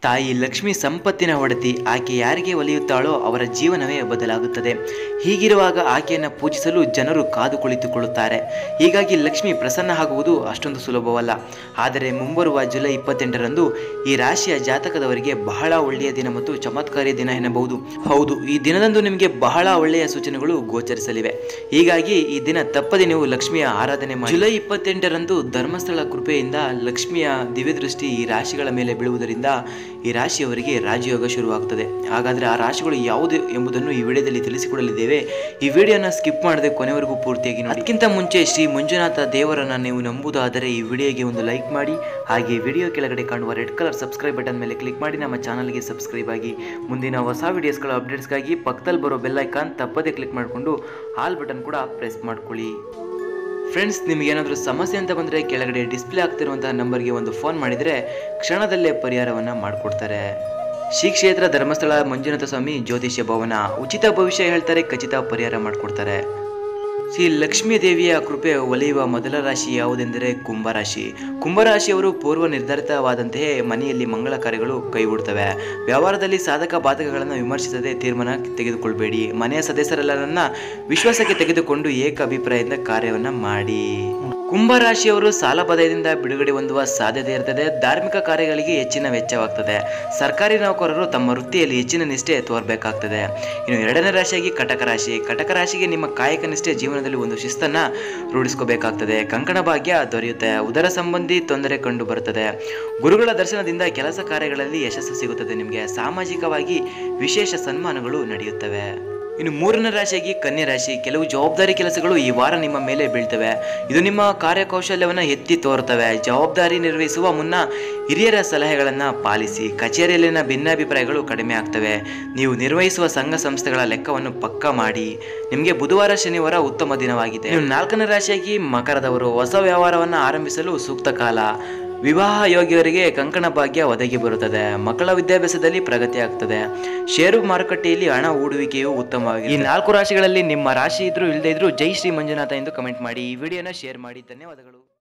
ತಾಯಿ ಲಕ್ಷ್ಮಿ ಸಂಪತ್ತಿನ ಒಡತಿ ಆಕೆ ಯಾರಿಗೆ ಒಲಿಯುತ್ತಾಳೋ ಅವರ ಜೀವನವೇ ಬದಲಾಗುತ್ತದೆ ಹೀಗಿರುವಾಗ ಆಕೆಯನ್ನು ಪೂಜಿಸಲು ಜನರು ಕಾದು ಕುಳಿತುಕೊಳ್ಳುತ್ತಾರೆ ಹೀಗಾಗಿ ಲಕ್ಷ್ಮಿ ಪ್ರಸನ್ನ ಆಗುವುದು ಅಷ್ಟೊಂದು ಸುಲಭವಲ್ಲ ಆದರೆ ಮುಂಬರುವ ಜುಲೈ ಇಪ್ಪತ್ತೆಂಟರಂದು ಈ ರಾಶಿಯ ಜಾತಕದವರಿಗೆ ಬಹಳ ಒಳ್ಳೆಯ ದಿನ ಮತ್ತು ಚಮತ್ಕಾರಿ ದಿನ ಎನ್ನಬಹುದು ಹೌದು ಈ ದಿನದಂದು ನಿಮಗೆ ಬಹಳ ಒಳ್ಳೆಯ ಸೂಚನೆಗಳು ಗೋಚರಿಸಲಿವೆ ಹೀಗಾಗಿ ಈ ದಿನ ತಪ್ಪದೆ ನೀವು ಲಕ್ಷ್ಮಿಯ ಆರಾಧನೆ ಮಾಡಿ ಜುಲೈ ಇಪ್ಪತ್ತೆಂಟರಂದು ಧರ್ಮಸ್ಥಳ ಕೃಪೆಯಿಂದ ಲಕ್ಷ್ಮಿಯ ದಿವ್ಯದೃಷ್ಟಿ ಈ ರಾಶಿಗಳ ಮೇಲೆ ಬೀಳುವುದರಿಂದ ಈ ರಾಶಿಯವರಿಗೆ ರಾಜಯೋಗ ಶುರುವಾಗ್ತದೆ ಹಾಗಾದರೆ ಆ ರಾಶಿಗಳು ಯಾವುದು ಎಂಬುದನ್ನು ಈ ವಿಡಿಯೋದಲ್ಲಿ ತಿಳಿಸಿಕೊಡಲಿದ್ದೇವೆ ಈ ವಿಡಿಯೋನ ಸ್ಕಿಪ್ ಮಾಡದೆ ಕೊನೆವರೆಗೂ ಪೂರ್ತಿಯಾಗಿ ನೋಡಿ ಅದಕ್ಕಿಂತ ಮುಂಚೆ ಶ್ರೀ ಮಂಜುನಾಥ ದೇವರನ್ನ ನೀವು ನಂಬುವುದಾದರೆ ಈ ವಿಡಿಯೋಗೆ ಒಂದು ಲೈಕ್ ಮಾಡಿ ಹಾಗೆ ವಿಡಿಯೋ ಕೆಳಗಡೆ ಕಾಣುವ ರೆಡ್ ಕಲರ್ ಸಬ್ಸ್ಕ್ರೈಬ್ ಬಟನ್ ಮೇಲೆ ಕ್ಲಿಕ್ ಮಾಡಿ ನಮ್ಮ ಚಾನಲ್ಗೆ ಸಬ್ಸ್ಕ್ರೈಬ್ ಆಗಿ ಮುಂದಿನ ಹೊಸ ವಿಡಿಯೋಸ್ಗಳ ಅಪ್ಡೇಟ್ಸ್ಗಾಗಿ ಪಕ್ಕದಲ್ಲಿ ಬರೋ ಬೆಲ್ ಐಕಾನ್ ತಪ್ಪದೇ ಕ್ಲಿಕ್ ಮಾಡಿಕೊಂಡು ಆಲ್ ಬಟನ್ ಕೂಡ ಪ್ರೆಸ್ ಮಾಡ್ಕೊಳ್ಳಿ ಫ್ರೆಂಡ್ಸ್ ನಿಮಗೇನಾದರೂ ಸಮಸ್ಯೆ ಅಂತ ಬಂದರೆ ಕೆಳಗಡೆ ಡಿಸ್ಪ್ಲೇ ಆಗ್ತಿರುವಂತಹ ನಂಬರ್ಗೆ ಒಂದು ಫೋನ್ ಮಾಡಿದರೆ ಕ್ಷಣದಲ್ಲೇ ಪರಿಹಾರವನ್ನು ಮಾಡಿಕೊಡ್ತಾರೆ ಶ್ರೀ ಕ್ಷೇತ್ರ ಧರ್ಮಸ್ಥಳ ಮಂಜುನಾಥ ಸ್ವಾಮಿ ಜ್ಯೋತಿಷ್ಯ ಭವನ ಉಚಿತ ಭವಿಷ್ಯ ಹೇಳ್ತಾರೆ ಖಚಿತ ಪರಿಹಾರ ಮಾಡಿಕೊಡ್ತಾರೆ ಶ್ರೀ ಲಕ್ಷ್ಮೀ ದೇವಿಯ ಕೃಪೆ ಒಲಿಯುವ ಮೊದಲ ರಾಶಿ ಯಾವುದೆಂದರೆ ಕುಂಭರಾಶಿ ಕುಂಭರಾಶಿಯವರು ಪೂರ್ವ ನಿರ್ಧಾರಿತವಾದಂತೆಯೇ ಮನೆಯಲ್ಲಿ ಮಂಗಳ ಕಾರ್ಯಗಳು ಕೈಗೂಡ್ತವೆ ವ್ಯವಹಾರದಲ್ಲಿ ಸಾಧಕ ಬಾಧಕಗಳನ್ನು ವಿಮರ್ಶಿಸದೆ ತೀರ್ಮಾನ ತೆಗೆದುಕೊಳ್ಬೇಡಿ ಮನೆಯ ಸದಸ್ಯರೆಲ್ಲರನ್ನ ವಿಶ್ವಾಸಕ್ಕೆ ತೆಗೆದುಕೊಂಡು ಏಕ ಅಭಿಪ್ರಾಯದಿಂದ ಕಾರ್ಯವನ್ನು ಮಾಡಿ ಕುಂಭರಾಶಿಯವರು ಸಾಲ ಬಾಧೆಯಿಂದ ಬಿಡುಗಡೆ ಹೊಂದುವ ಸಾಧ್ಯತೆ ಇರ್ತದೆ ಧಾರ್ಮಿಕ ಕಾರ್ಯಗಳಿಗೆ ಹೆಚ್ಚಿನ ವೆಚ್ಚವಾಗ್ತದೆ ಸರ್ಕಾರಿ ನೌಕರರು ತಮ್ಮ ವೃತ್ತಿಯಲ್ಲಿ ಹೆಚ್ಚಿನ ನಿಷ್ಠೆ ತೋರಬೇಕಾಗ್ತದೆ ಇನ್ನು ಎರಡನೇ ರಾಶಿಯಾಗಿ ಕಟಕ ರಾಶಿ ಕಟಕ ರಾಶಿಗೆ ನಿಮ್ಮ ಕಾಯಕ ನಿಷ್ಠೆ ಜೀವನದಲ್ಲಿ ಒಂದು ಶಿಸ್ತನ್ನ ರೂಢಿಸ್ಕೋಬೇಕಾಗ್ತದೆ ಕಂಕಣ ಭಾಗ್ಯ ದೊರೆಯುತ್ತೆ ಉದರ ಸಂಬಂಧಿ ತೊಂದರೆ ಕಂಡು ಬರುತ್ತದೆ ಗುರುಗಳ ದರ್ಶನದಿಂದ ಕೆಲಸ ಕಾರ್ಯಗಳಲ್ಲಿ ಯಶಸ್ಸು ಸಿಗುತ್ತದೆ ನಿಮಗೆ ಸಾಮಾಜಿಕವಾಗಿ ವಿಶೇಷ ಸನ್ಮಾನಗಳು ನಡೆಯುತ್ತವೆ ಇನ್ನು ಮೂರನೇ ರಾಶಿಯಾಗಿ ಕನ್ಯಾ ರಾಶಿ ಕೆಲವು ಜವಾಬ್ದಾರಿ ಕೆಲಸಗಳು ಈ ವಾರ ನಿಮ್ಮ ಮೇಲೆ ಬೀಳ್ತವೆ ಇದು ನಿಮ್ಮ ಕಾರ್ಯಕೌಶಲ್ಯವನ್ನು ಎತ್ತಿ ತೋರ್ತವೆ ಜವಾಬ್ದಾರಿ ನಿರ್ವಹಿಸುವ ಮುನ್ನ ಹಿರಿಯರ ಸಲಹೆಗಳನ್ನು ಪಾಲಿಸಿ ಕಚೇರಿಯಲ್ಲಿನ ಭಿನ್ನಾಭಿಪ್ರಾಯಗಳು ಕಡಿಮೆ ಆಗ್ತವೆ ನೀವು ನಿರ್ವಹಿಸುವ ಸಂಘ ಸಂಸ್ಥೆಗಳ ಲೆಕ್ಕವನ್ನು ಪಕ್ಕಾ ಮಾಡಿ ನಿಮಗೆ ಬುಧವಾರ ಶನಿವಾರ ಉತ್ತಮ ದಿನವಾಗಿದೆ ಇನ್ನು ನಾಲ್ಕನೇ ರಾಶಿಯಾಗಿ ಮಕರದವರು ಹೊಸ ವ್ಯವಹಾರವನ್ನು ಆರಂಭಿಸಲು ಸೂಕ್ತ ಕಾಲ ವಿವಾಹ ಯೋಗ್ಯರಿಗೆ ಕಂಕಣ ಭಾಗ್ಯ ಒದಗಿ ಬರುತ್ತದೆ ಮಕ್ಕಳ ವಿದ್ಯಾಭ್ಯಾಸದಲ್ಲಿ ಪ್ರಗತಿ ಆಗ್ತದೆ ಷೇರು ಮಾರುಕಟ್ಟೆಯಲ್ಲಿ ಹಣ ಹೂಡುವಿಕೆಯು ಉತ್ತಮವಾಗಿದೆ ಈ ನಾಲ್ಕು ರಾಶಿಗಳಲ್ಲಿ ನಿಮ್ಮ ರಾಶಿ ಇದ್ರೂ ಇಲ್ಲದೇ ಇದ್ರೂ ಜೈ ಶ್ರೀ ಮಂಜುನಾಥ ಎಂದು ಕಮೆಂಟ್ ಮಾಡಿ ಈ ವಿಡಿಯೋನ ಶೇರ್ ಮಾಡಿ ಧನ್ಯವಾದಗಳು